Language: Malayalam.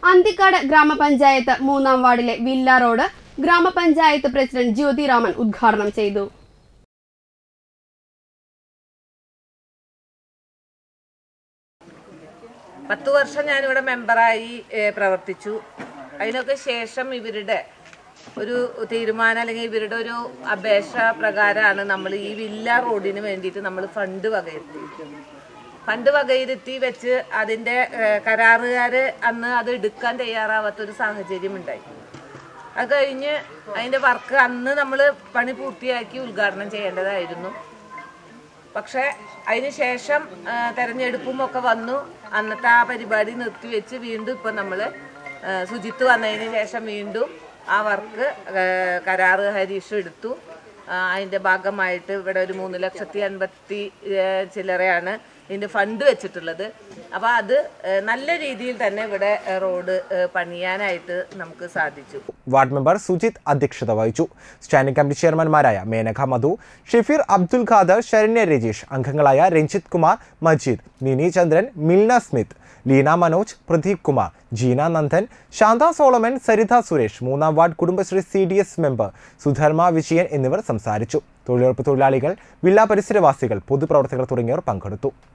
അന്തിക്കാട് ഗ്രാമപഞ്ചായത്ത് മൂന്നാം വാർഡിലെ വില്ല റോഡ് ഗ്രാമപഞ്ചായത്ത് പ്രസിഡന്റ് ജ്യോതിരാമൻ ഉദ്ഘാടനം ചെയ്തു പത്ത് വർഷം ഞാനിവിടെ മെമ്പറായി ഏഹ്, പ്രവർത്തിച്ചു അതിനൊക്കെ ശേഷം ഇവരുടെ ഒരു തീരുമാനം അല്ലെങ്കിൽ ഇവരുടെ ഒരു അപേക്ഷ പ്രകാരമാണ് നമ്മൾ ഈ വില്ല റോഡിന് വേണ്ടിയിട്ട് നമ്മൾ ഫണ്ട് വകയിരുത്തി ഫണ്ട് വകയിരുത്തി വെച്ച് അതിൻ്റെ കരാറുകാർ അന്ന് അത് എടുക്കാൻ തയ്യാറാവാത്തൊരു സാഹചര്യം ഉണ്ടായി അത് കഴിഞ്ഞ് അതിൻ്റെ വർക്ക് അന്ന് നമ്മൾ പണി പൂർത്തിയാക്കി ഉദ്ഘാടനം ചെയ്യേണ്ടതായിരുന്നു പക്ഷേ അതിന് ശേഷം ആ, തെരഞ്ഞെടുപ്പും ഒക്കെ വന്നു അന്നത്തെ ആ പരിപാടി നിർത്തിവെച്ച് വീണ്ടും ഇപ്പം നമ്മൾ ശുചിത്വ വന്നതിന് ശേഷം വീണ്ടും ആ വർക്ക് കരാറ് ഹരീഷ് എടുത്തു ആ, അതിൻ്റെ ഭാഗമായിട്ട് ഇവിടെ ഒരു മൂന്ന് ലക്ഷത്തി അൻപത്തി ഏ, ചില്ലറയാണ് ഇതിൻ്റെ ഫണ്ട് വെച്ചിട്ടുള്ളത് അപ്പോൾ അത് ഏ, നല്ല രീതിയിൽ തന്നെ ഇവിടെ ഏ, റോഡ് ഏ, പണിയാനായിട്ട് നമുക്ക് സാധിച്ചു വാർഡ് മെമ്പർ സുജിത് അധ്യക്ഷത വഹിച്ചു സ്റ്റാൻഡിംഗ് കമ്മിറ്റി ചെയർമാൻമാരായ മേനക മധു ഷെഫീർ അബ്ദുൽ ഖാദർ ശരണ്യ രജീഷ് അംഗങ്ങളായ രഞ്ജിത് കുമാർ മജീദ് മിനി ചന്ദ്രൻ മിൽന സ്മിത്ത് ലീന മനോജ് പ്രദീപ് കുമാർ ജീന നന്ദൻ ശാന്ത സോളമൻ സരിത സുരേഷ് മൂന്നാം ward Kudumbashree C D S member Sudharma Vijayan എന്നിവർ സംസാരിച്ചു തൊഴിലുറപ്പ് തൊഴിലാളികൾ വില്ല പരിസരവാസികൾ പൊതുപ്രവർത്തകർ തുടങ്ങിയവർ പങ്കെടുത്തു